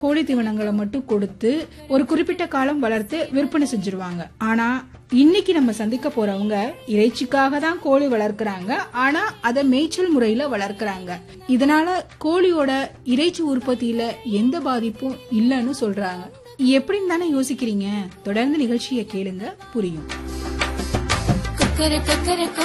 கோழி தீவனங்களை மட்டும் கொடுத்து ஒரு குறிப்பிட்ட காலம் வளர்த்து விற்பனை செஞ்சிருவாங்க ஆனா இன்னைக்கு நம்ம சந்திக்க போறவங்க இறைச்சிக்காக தான் கோழி வளர்க்கறாங்க ஆனா அதை மேய்ச்சல் முறையில வளர்க்கறாங்க இதனால கோழியோட இறைச்சி உற்பத்தியில எந்த பாதிப்பும் இல்லைன்னு சொல்றாங்க எப்படின்னு தானே யோசிக்கிறீங்க தொடர்ந்து நிகழ்ச்சியை கேளுங்க புரியும் கொக்கரக்கோ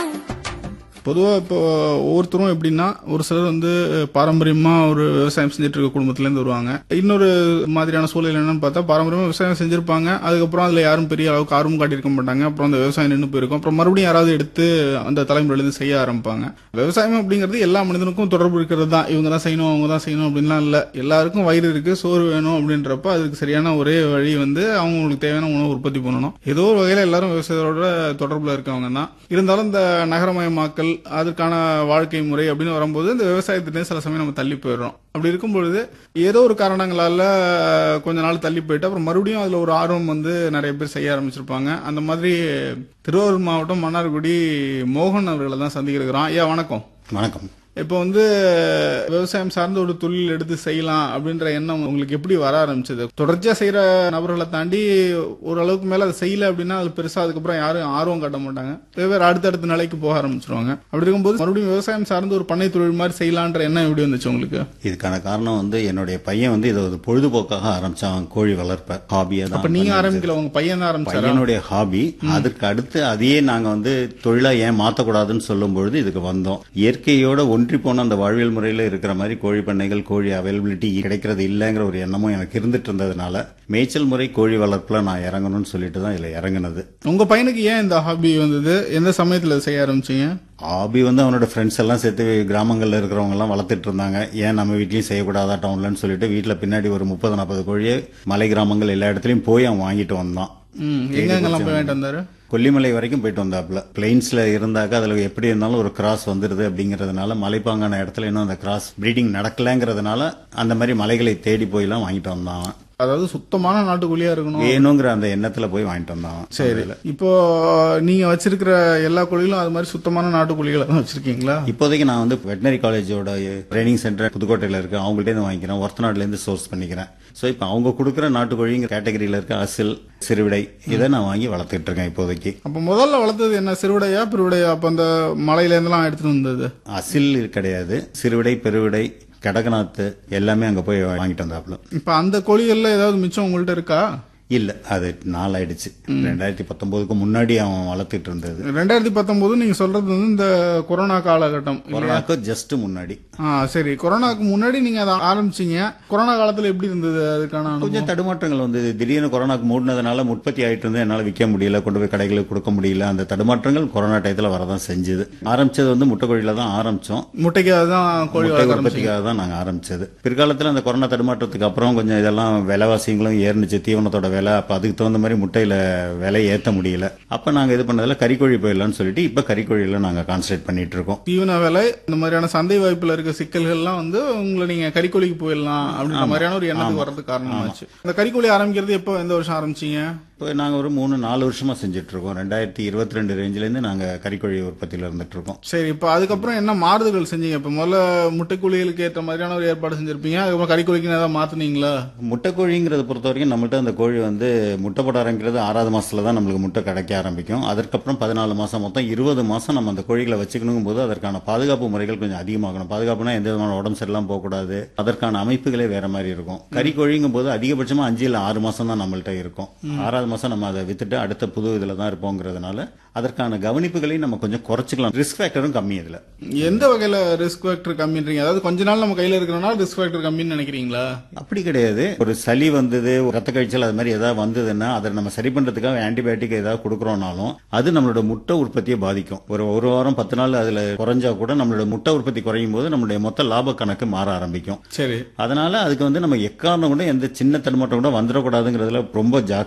பொதுவாக இப்போ ஒவ்வொருத்தரும் எப்படின்னா ஒரு சிலர் வந்து பாரம்பரியமாக ஒரு விவசாயம் செஞ்சுட்டு இருக்க குடும்பத்துலேருந்து வருவாங்க இன்னொரு மாதிரியான சூழல் என்னன்னு பார்த்தா பாரம்பரியமாக விவசாயம் செஞ்சிருப்பாங்க அதுக்கப்புறம் அதில் யாரும் பெரிய அளவுக்கு ஆர்வம் காட்டியிருக்க மாட்டாங்க அப்புறம் அந்த விவசாயம் நின்று போயிருக்கும் அப்புறம் மறுபடியும் யாராவது எடுத்து அந்த தலைமுறையிலேருந்து செய்ய ஆரம்பிப்பாங்க விவசாயம் அப்படிங்கிறது எல்லா மனிதனுக்கும் தொடர்பு இருக்கிறது தான் இவங்க தான் செய்யணும் அவங்க தான் செய்யணும் அப்படின்லாம் இல்லை எல்லாருக்கும் வயிறு இருக்கு சோறு வேணும் அப்படின்றப்ப அதுக்கு சரியான ஒரே வழி வந்து அவங்களுக்கு தேவையான உணவு உற்பத்தி பண்ணணும் ஏதோ ஒரு வகையில் எல்லாரும் விவசாயத்தோட தொடர்புல இருக்கவங்க தான் இருந்தாலும் இந்த நகரமயமாக்கல் அதற்கான வாழ்க்கை முறை அப்படின்னு வரும்போது இந்த விவசாயத்திலே சில சமயம் நம்ம தள்ளி போயிடுறோம் அப்படி இருக்கும் பொழுது ஏதோ ஒரு காரணங்களால கொஞ்ச நாள் தள்ளி போயிட்டு அப்புறம் மறுபடியும் அதுல ஒரு ஆர்வம் வந்து நிறைய பேர் செய்ய ஆரம்பிச்சிருப்பாங்க அந்த மாதிரி திருவாரூர் மாவட்டம் மன்னார்குடி மோகன் அவர்களை தான் சந்திக்கிறோம் ஐயா வணக்கம் வணக்கம் இப்போ வந்து விவசாயம் சார்ந்த ஒரு தொழில் எடுத்து செய்யலாம் அப்படின்ற எண்ணம் உங்களுக்கு எப்படி வர ஆரம்பிச்சது தொடர்ச்சியா செய்யற நபர்களை தாண்டி ஓரளவுக்கு மேல அதை செய்யல அப்படின்னா அது பெருசா அதுக்கப்புறம் யாரும் ஆர்வம் காட்ட மாட்டாங்க வெவ்வேறு அடுத்தடுத்த நிலைக்கு போக ஆரம்பிச்சிருவாங்க அப்படி இருக்கும்போது மறுபடியும் விவசாயம் சார்ந்த ஒரு பண்ணை தொழில் மாதிரி செய்யலான்ற எண்ணம் எப்படி வந்துச்சு உங்களுக்கு இதுக்கான காரணம் வந்து என்னுடைய பையன் வந்து இதை ஒரு பொழுதுபோக்காக ஆரம்பிச்சான் கோழி வளர்ப்ப ஹாபியா அப்ப தான் நீங்க ஆரம்பிக்கல உங்க பையன் தான் ஆரம்பிச்சாரா பையனுடைய ஹாபி அதற்கு அடுத்து அதையே நாங்க வந்து தொழிலா ஏன் மாத்தக்கூடாதுன்னு சொல்லும் பொழுது இதுக்கு வந்தோம் இயற்கையோட ஒன்றி போன அந்த வாழ்வியல் முறையில இருக்கிற மாதிரி கோழி பண்ணைகள் கோழி அவைலபிலிட்டி கிடைக்கிறது இல்லைங்கிற ஒரு எண்ணமும் எனக்கு இருந்துட்டு இருந்ததுனால மேய்ச்சல் முறை கோழி வளர்ப்புல நான் இறங்கணும்னு சொல்லிட்டு தான் இதுல இறங்குனது உங்க பையனுக்கு ஏன் இந்த ஹாபி வந்தது எந்த சமயத்துல செய்ய ஆரம்பிச்சீங்க ஹாபி வந்து அவனோட ஃப்ரெண்ட்ஸ் எல்லாம் சேர்த்து கிராமங்கள்ல இருக்கிறவங்க எல்லாம் வளர்த்துட்டு இருந்தாங்க ஏன் நம்ம வீட்லயும் செய்யக்கூடாதா டவுன்லன்னு சொல்லிட்டு வீட்ல பின்னாடி ஒரு முப்பது நாற்பது கோழியை மலை கிராமங்கள் எல்லா இடத்துலயும் போய் அவன் வாங்கிட்டு வந்தான் ம், எங்கெங்கெல்லாம் போய் வாங்கிட்டு வந்தாரு கொல்லிமலை வரைக்கும் போயிட்டு வந்தாப்புல பிளெயின்ஸ்ல இருந்தாக்க அதுல எப்படி இருந்தாலும் ஒரு கிராஸ் வந்துருது அப்படிங்கறதுனால மலைப்பாங்கான இடத்துல இன்னும் அந்த கிராஸ் ப்ரீடிங் நடக்கலங்கிறதுனால அந்த மாதிரி மலைகளை தேடி போயெல்லாம் வாங்கிட்டு வந்தான் அவன். அதாவது சுத்தமான நாட்டுக்கோழியா இருக்கணும் வேணுங்கிற அந்த எண்ணத்துல போய் வாங்கிட்டு வந்தான் அவன். சரி இப்போ நீங்க வச்சிருக்கிற எல்லா கோழிகளும் அது மாதிரி சுத்தமான நாட்டுக்கோழிகளை தான் வச்சிருக்கீங்களா இப்போதைக்கு நான் வந்து வெட்டினரி காலேஜோட ட்ரைனிங் சென்டர் புதுக்கோட்டையில இருக்கு அவங்கள்ட்ட இருந்து வாங்கிக்கிறேன் ஒர்த்தநாடுல இருந்து சோர்ஸ் பண்ணிக்கிறேன் ஸோ இப்போ அவங்க கொடுக்குற நாட்டுக்கோழிங்கிற கேட்டகரியில இருக்க அசில் சிறுவிடை இதை நான் வாங்கி வளர்த்துட்டு இருக்கேன் இப்போதைக்கு அப்ப முதல்ல வளர்த்தது என்ன சிறுவிடையா பெருவிடையா அப்ப அந்த மலையில இருந்தெல்லாம் எடுத்துட்டு வந்தது அசில் கிடையாது சிறுவிடை பெருவிடை கடகநாத்து எல்லாமே அங்க போய் வாங்கிட்டு வந்தாப்புல இப்ப அந்த கோழிகள்ல ஏதாவது மிச்சம் உங்கள்ட்ட இருக்கா இல்ல அது நாளாயிடுச்சு ரெண்டாயிரத்தி பத்தொன்பதுக்கு முன்னாடி அவன் வளர்த்துட்டு இருந்தது ரெண்டாயிரத்தி பத்தொன்பது நீங்க சொல்றது வந்து இந்த கொரோனா காலகட்டம் இல்லையா? கொரோனாக்கு ஜஸ்ட் முன்னாடி ஆ சரி கொரோனாக்கு முன்னாடி நீங்க அதை ஆரம்பிச்சீங்க கொரோனா காலத்துல எப்படி இருந்தது அதுக்கான அனுபவம்? கொஞ்சம் தடுமாற்றங்கள் வந்தது திடீர்னு கொரோனாக்கு மூடினதுனால உற்பத்தி ஆயிட்டு இருந்து என்னால விற்க முடியல கொண்டு போய் கடைகளுக்கு கொடுக்க முடியல அந்த தடுமாற்றங்கள் கொரோனா டயத்துல வரதான் செஞ்சது ஆரம்பிச்சது வந்து முட்டைக்கோழியில தான் ஆரம்பிச்சோம் முட்டைக்கு அதுதான் கோழி முட்டை வளர்க்க ஆரம்பிச்சீங்க உற்பத்திக்காக தான் நாங்க ஆரம்பிச்சது பிற்காலத்துல அந்த கொரோனா தடுமாற்றத்துக்கு அப்புறம் கொஞ்சம் இதெல்லாம் விலைவாசிங்களும் ஏறினுச்சு தீவனத்தோட விலை அப்ப அதுக்கு தகுந்த மாதிரி முட்டையில விலை ஏத்த முடியல அப்ப நாங்க இது பண்ணதுல கறிக்கோழி போயிடலாம்னு சொல்லிட்டு இப்ப கறிக்கோழியில நாங்க கான்சன்ட்ரேட் பண்ணிட்டு இருக்கோம் தீவன விலை இந்த மாதிரியான சந்தை வாய்ப்புல இருக்க சிக்கல்கள்லாம் வந்து உங்களை நீங்க கறிக்கோழிக்கு போயிடலாம் அப்படின்ற மாதிரியான ஒரு எண்ணத்துக்கு வர்றதுக்கு காரணமாச்சு அந்த கறிக்கோழி ஆரம்பிக்கிறது எப்போ எந்த வருஷம் ஆரம்பிச்சீங்க இப்போ நாங்க ஒரு மூணு நாலு வருஷமா செஞ்சுட்டு இருக்கோம் ரெண்டாயிரத்தி இருபத்தி ரெண்டு ரேஞ்சில இருந்து நாங்க கறிக்கோழி உற்பத்தியில இருந்துட்டு இருக்கோம் சரி இப்போ அதுக்கப்புறம் என்ன மாறுதல்கள் செஞ்சீங்க இப்போ முதல்ல முட்டைக்கோழிகளுக்கு ஏற்ற மாதிரியான ஒரு ஏற்பாடு செஞ்சிருப்பீங்க அதுக்கப்புறம் கறிக்கோழிக்கு ஏதாவது மாத்துனீங்களா முட்டைக்கோழிங்கிறத பொறுத்த வரைக்கும் நம்மள்ட்ட அந்த கோழி வந்து முட்டை போட ஆரம்பிக்கிறது ஆறாவது மாசத்துல தான் நம்மளுக்கு முட்டை கிடைக்க ஆரம்பிக்கும் அதற்கப்புறம் பதினாலு மாசம் மொத்தம் இருபது மாசம் நம்ம அந்த கோழிகளை வச்சுக்கணும் போது அதற்கான பாதுகாப்பு முறைகள் கொஞ்சம் அதிகமாகணும் பாதுகாப்புனா எந்த விதமான உடம்பு சரியில்லாம போகக்கூடாது அதற்கான அமைப்புகளே வேற மாதிரி இருக்கும் கறிக்கோழிங்கும் போது அதிகபட்சமா அஞ்சு இல்ல ஆறு மாசம் தான் நம்மள்ட்ட இருக்கும் ஆறாவது மாசம் நம்ம அதை வித்துட்டு அடுத்த புது இதுல தான் இருப்போங்கிறதுனால அதற்கான கவனிப்புகளையும் நம்ம கொஞ்சம் குறைச்சிக்கலாம் ரிஸ்க் ஃபேக்டரும் கம்மி இதுல எந்த வகையில ரிஸ்க் ஃபேக்டர் கம்மின்றீங்க அதாவது கொஞ்ச நாள் நம்ம கையில இருக்கிறனால ரிஸ்க் ஃபேக்டர் கம்மின்னு நினைக்கிறீங்களா அப்படி கிடையாது ஒரு சளி வந்தது ஒரு ரத்த கழிச்சல் அது மாதிரி ஏதாவது வந்ததுன்னா அதை நம்ம சரி பண்றதுக்காக ஆன்டிபயோட்டிக் ஏதாவது கொடுக்கறோம்னாலும் அது நம்மளோட முட்டை உற்பத்தியை பாதிக்கும் ஒரு ஒரு வாரம் பத்து நாள் அதுல குறைஞ்சா கூட நம்மளோட முட்டை உற்பத்தி குறையும் போது நம்மளுடைய மொத்த லாப கணக்கு மாற ஆரம்பிக்கும் சரி அதனால அதுக்கு வந்து நம்ம எக்காரணம் கூட எந்த சின்ன தடுமாற்றம் கூட வந்துடக்கூடாதுங்கிறதுல ரொம்ப ஜாக்கிரதையா இருக்கணும்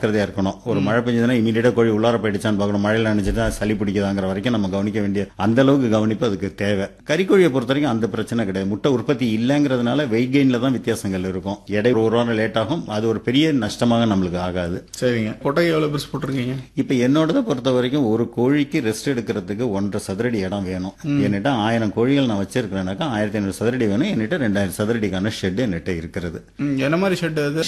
பார்க்கணும் ஒரு மழை பெஞ்சதுன்னா இமீடியட்டா கோழி உள்ளார போயிடுச்சான்னு பார்க்கணும் மழையில நினைச்சிட்டு சளி பிடிக்குதாங்கிற வரைக்கும் நம்ம கவனிக்க வேண்டிய அந்த அளவுக்கு கவனிப்பு அதுக்கு தேவை கறிக்கோழியை பொறுத்த வரைக்கும் அந்த பிரச்சனை கிடையாது முட்டை உற்பத்தி இல்லைங்கிறதுனால வெயிட் கெயின்ல தான் வித்தியாசங்கள் இருக்கும் எடை ஒரு வாரம் லேட் ஆகும் அது ஒரு பெரிய நஷ்டமாக நம்மளுக்கு ஆகாது சரிங்க கொட்டகை எவ்வளவு பெருசு போட்டிருக்கீங்க இப்ப என்னோடத பொறுத்த வரைக்கும் ஒரு கோழிக்கு ரெஸ்ட் எடுக்கிறதுக்கு ஒன்றரை சதுரடி இடம் வேணும் என்கிட்ட ஆயிரம் கோழிகள் நான் வச்சிருக்கிறேன்னாக்கா ஆயிரத்தி ஐநூறு சதுரடி வேணும் என்கிட்ட ரெண்டாயிரம் சதுரடிக்கான ஷெட் என்கிட்ட இருக்கிறது ம், என்ன மாதிரி ஷெட் அது